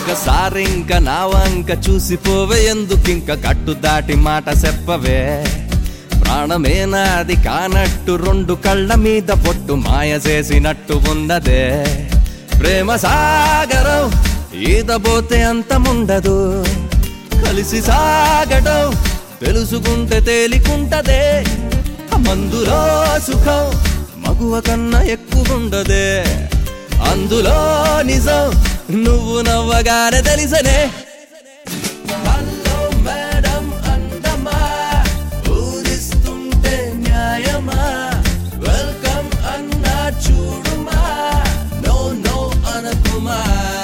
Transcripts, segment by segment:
ఒక్కసారి ఇంకా నా వంక చూసిపోవే ఎందుకింక కట్టు దాటి మాట చెప్పవే ప్రాణమే నాది కానట్టు రెండు కళ్ళ మీద పొట్టు మాయ చేసినట్టు ఉన్నదే ప్రేమ సాగరం ఈదబోతే అంతముండదు కలిసి సాగడం తెలుసుకుంటే తేలికుంటదే మందులో సుఖం మగువ కన్నా ఎక్కువుండదే అందులో నిజం నువ్వు నవ్వగానే తెలిసనే హలో మేడం అందమా ఊరిస్తుంటే న్యాయమా వెల్కమ్ అన్నా చూడుమా నో నో అనకుమా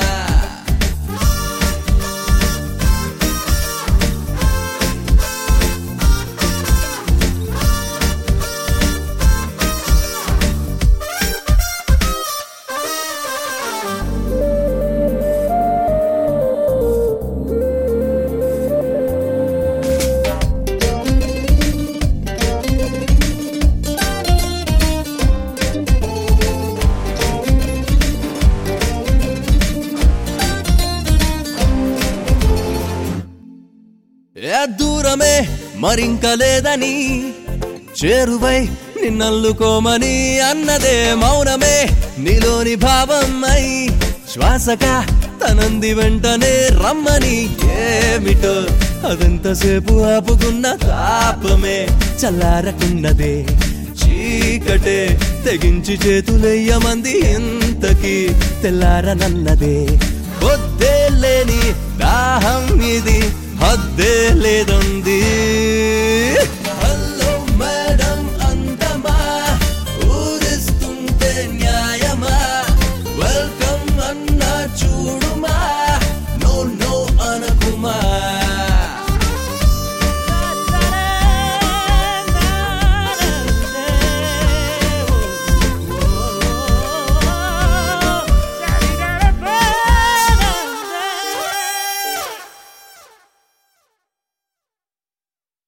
ఏ దూరమే మరింక లేదని చేరువై నిన్నల్లుకోమని అన్నదే మౌనమే నీలోని భావం అయి శ్వాసగా తనంది వెంటనే రమ్మని ఏమిటో అదంతసేపు ఆపుకున్న తాపమే చల్లారకున్నదే చీకటే తెగించి చేతులెయ్యమంది ఇంతకి తెల్లారనన్నదే పొద్దే లేని